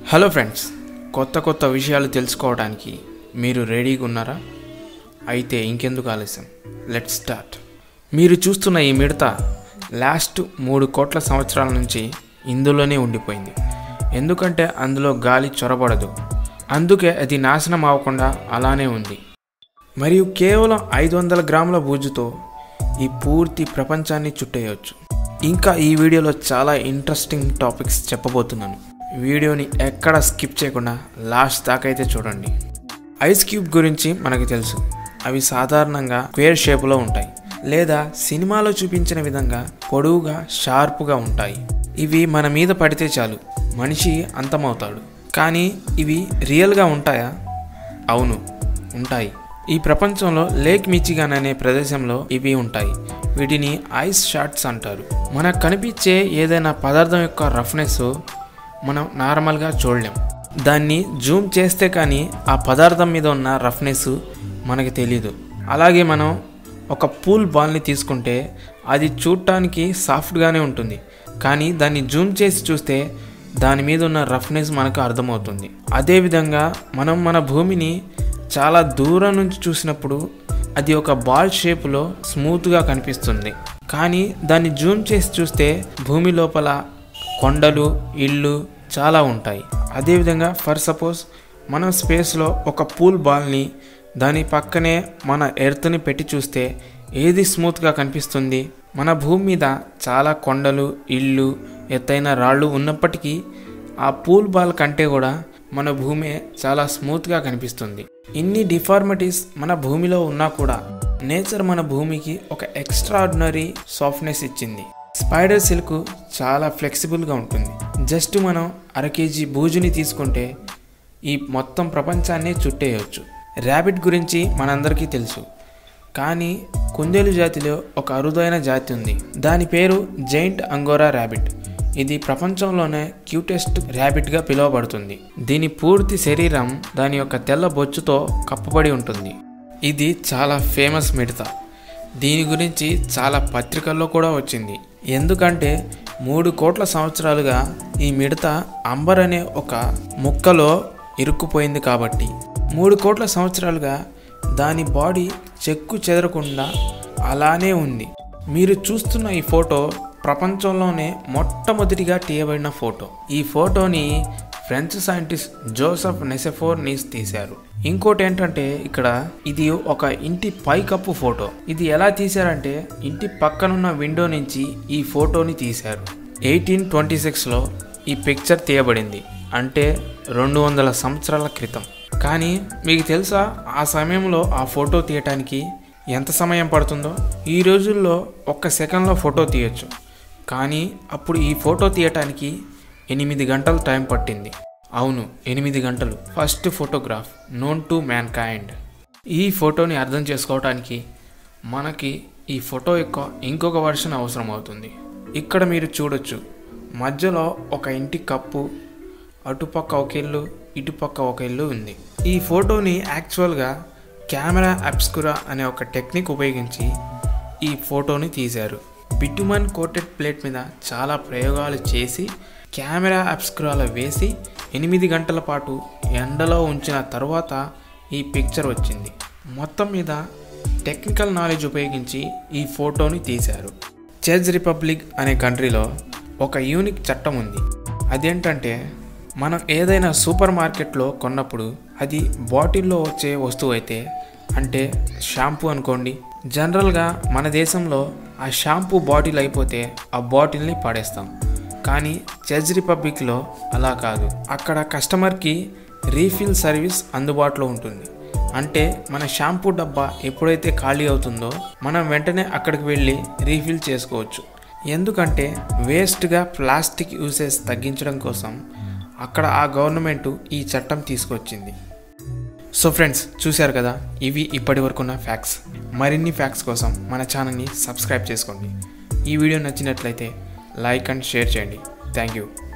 hello friends కొత్త కొత్త విషయాలు తెలుసుకోవడానికి మీరు రెడీగా ఉన్నారా అయితే ఇంకెందుకు ఆలస్యం లెట్ స్టార్ట్ మీరు చూస్తున్న ఈ మిడత లాస్ట్ మూడు కోట్ల సంవత్సరాల నుంచి ఇందులోనే ఉండిపోయింది ఎందుకంటే అందులో గాలి చొరబడదు అందుకే అది నాశనం అవ్వకుండా అలానే ఉంది మరియు కేవలం ఐదు వందల గ్రాముల బూజుతో ఈ పూర్తి ప్రపంచాన్ని చుట్టేయవచ్చు ఇంకా ఈ వీడియోలో చాలా ఇంట్రెస్టింగ్ టాపిక్స్ చెప్పబోతున్నాను వీడియోని ఎక్కడ స్కిప్ చేయకుండా లాస్ట్ దాకా అయితే చూడండి ఐస్ క్యూబ్ గురించి మనకు తెలుసు అవి సాధారణంగా క్వేర్ షేపులో ఉంటాయి లేదా సినిమాలో చూపించిన విధంగా పొడవుగా షార్ప్గా ఉంటాయి ఇవి మన మీద పడితే చాలు మనిషి అంతమవుతాడు కానీ ఇవి రియల్గా ఉంటాయా అవును ఉంటాయి ఈ ప్రపంచంలో లేక్ మిచిగాన్ అనే ప్రదేశంలో ఇవి ఉంటాయి వీటిని ఐస్ షార్ట్స్ అంటారు మనకు కనిపించే ఏదైనా పదార్థం యొక్క రఫ్నెస్ మనం నార్మల్గా చూడలేం దాన్ని జూమ్ చేస్తే కానీ ఆ పదార్థం మీద ఉన్న రఫ్నెస్ మనకి తెలియదు అలాగే మనం ఒక పూల్ బాల్ని తీసుకుంటే అది చూడటానికి సాఫ్ట్గానే ఉంటుంది కానీ దాన్ని జూమ్ చేసి చూస్తే దాని మీద ఉన్న రఫ్నెస్ మనకు అర్థమవుతుంది అదేవిధంగా మనం మన భూమిని చాలా దూరం నుంచి చూసినప్పుడు అది ఒక బాల్ షేపులో స్మూత్గా కనిపిస్తుంది కానీ దాన్ని జూమ్ చేసి చూస్తే భూమి లోపల కొండలు ఇళ్ళు చాలా ఉంటాయి అదేవిధంగా ఫర్ సపోజ్ మనం స్పేస్లో ఒక పూల్ బాల్ని దాని పక్కనే మన ఎర్త్ని పెట్టి చూస్తే ఏది స్మూత్గా కనిపిస్తుంది మన భూమి మీద చాలా కొండలు ఇళ్ళు ఎత్తైన రాళ్ళు ఉన్నప్పటికీ ఆ పూల్ బాల్ కంటే కూడా మన భూమి చాలా స్మూత్గా కనిపిస్తుంది ఇన్ని డిఫార్మిటీస్ మన భూమిలో ఉన్నా కూడా నేచర్ మన భూమికి ఒక ఎక్స్ట్రాడినరీ సాఫ్ట్నెస్ ఇచ్చింది స్పైడర్ సిల్క్ చాలా ఫ్లెక్సిబుల్గా ఉంటుంది జస్ట్ మనం అర కేజీ బూజుని తీసుకుంటే ఈ మొత్తం ప్రపంచాన్ని చుట్టేయవచ్చు ర్యాబిట్ గురించి మనందరికీ తెలుసు కానీ కుందేలు జాతిలో ఒక అరుదైన జాతి ఉంది దాని పేరు జైంట్ అంగోరా ర్యాబిట్ ఇది ప్రపంచంలోనే క్యూటెస్ట్ ర్యాబిట్గా పిలువబడుతుంది దీని పూర్తి శరీరం దాని యొక్క తెల్ల బొచ్చుతో కప్పబడి ఉంటుంది ఇది చాలా ఫేమస్ మిడత దీని గురించి చాలా పత్రికల్లో కూడా వచ్చింది ఎందుకంటే మూడు కోట్ల సంవత్సరాలుగా ఈ మిడత అంబర్ అనే ఒక ముక్కలో ఇరుక్కుపోయింది కాబట్టి మూడు కోట్ల సంవత్సరాలుగా దాని బాడీ చెక్కు చెదరకుండా అలానే ఉంది మీరు చూస్తున్న ఈ ఫోటో ప్రపంచంలోనే మొట్టమొదటిగా తీయబడిన ఫోటో ఈ ఫోటోని French scientist Joseph Nicephore Niepce తీశారు ఇంకోటి ఏంటంటే ఇక్కడ ఇది ఒక ఇంటి పైకప్పు ఫోటో ఇది ఎలా తీశారంటే ఇంటి పక్కనున్న విండో నుంచి ఈ ఫోటోని తీశారు ఎయిటీన్ ట్వంటీ సిక్స్లో ఈ పిక్చర్ తీయబడింది అంటే రెండు వందల సంవత్సరాల క్రితం కానీ మీకు తెలుసా ఆ సమయంలో ఆ ఫోటో తీయటానికి ఎంత సమయం పడుతుందో ఈ రోజుల్లో ఒక్క సెకండ్లో ఫోటో తీయొచ్చు కానీ అప్పుడు ఈ ఫోటో తీయటానికి ఎనిమిది గంటలు టైం పట్టింది అవును ఎనిమిది గంటలు first photograph known to mankind ఈ ఫోటోని అర్థం చేసుకోవటానికి మనకి ఈ ఫోటో యొక్క ఇంకొక వర్షన్ అవసరం అవుతుంది ఇక్కడ మీరు చూడొచ్చు మధ్యలో ఒక ఇంటి కప్పు అటుపక్క ఒక ఇల్లు ఇటుపక్క ఒక ఇల్లు ఉంది ఈ ఫోటోని యాక్చువల్గా కెమెరా అబ్స్కురా అనే ఒక టెక్నిక్ ఉపయోగించి ఈ ఫోటోని తీశారు బిటుమన్ కోటెడ్ ప్లేట్ మీద చాలా ప్రయోగాలు చేసి కెమెరా అబ్స్కురాలో వేసి ఎనిమిది గంటల పాటు ఎండలో ఉంచిన తర్వాత ఈ పిక్చర్ వచ్చింది మొత్తం మీద టెక్నికల్ నాలెడ్జ్ ఉపయోగించి ఈ ఫోటోని తీశారు చెజ్ రిపబ్లిక్ అనే కంట్రీలో ఒక యూనిక్ చట్టం ఉంది అదేంటంటే మనం ఏదైనా సూపర్ మార్కెట్లో కొన్నప్పుడు అది బాటిల్లో వచ్చే వస్తువు అయితే అంటే షాంపూ అనుకోండి జనరల్గా మన దేశంలో ఆ షాంపూ బాటిల్ అయిపోతే ఆ బాటిల్ని పడేస్తాం కానీ చెజ్ రిపబ్లిక్లో అలా కాదు అక్కడ కస్టమర్కి రీఫిల్ సర్వీస్ అందుబాటులో ఉంటుంది అంటే మన షాంపూ డబ్బా ఎప్పుడైతే ఖాళీ అవుతుందో మనం వెంటనే అక్కడికి వెళ్ళి రీఫిల్ చేసుకోవచ్చు ఎందుకంటే వేస్ట్గా ప్లాస్టిక్ యూసేజ్ తగ్గించడం కోసం అక్కడ ఆ గవర్నమెంట్ ఈ చట్టం తీసుకొచ్చింది సో ఫ్రెండ్స్ చూశారు కదా ఇవి ఇప్పటి వరకున్న ఫ్యాక్ట్స్ మరిన్ని ఫ్యాక్ట్స్ కోసం మన ఛానల్ని సబ్స్క్రైబ్ చేసుకోండి ఈ వీడియో నచ్చినట్లయితే లైక్ అండ్ షేర్ చేయండి థ్యాంక్ యూ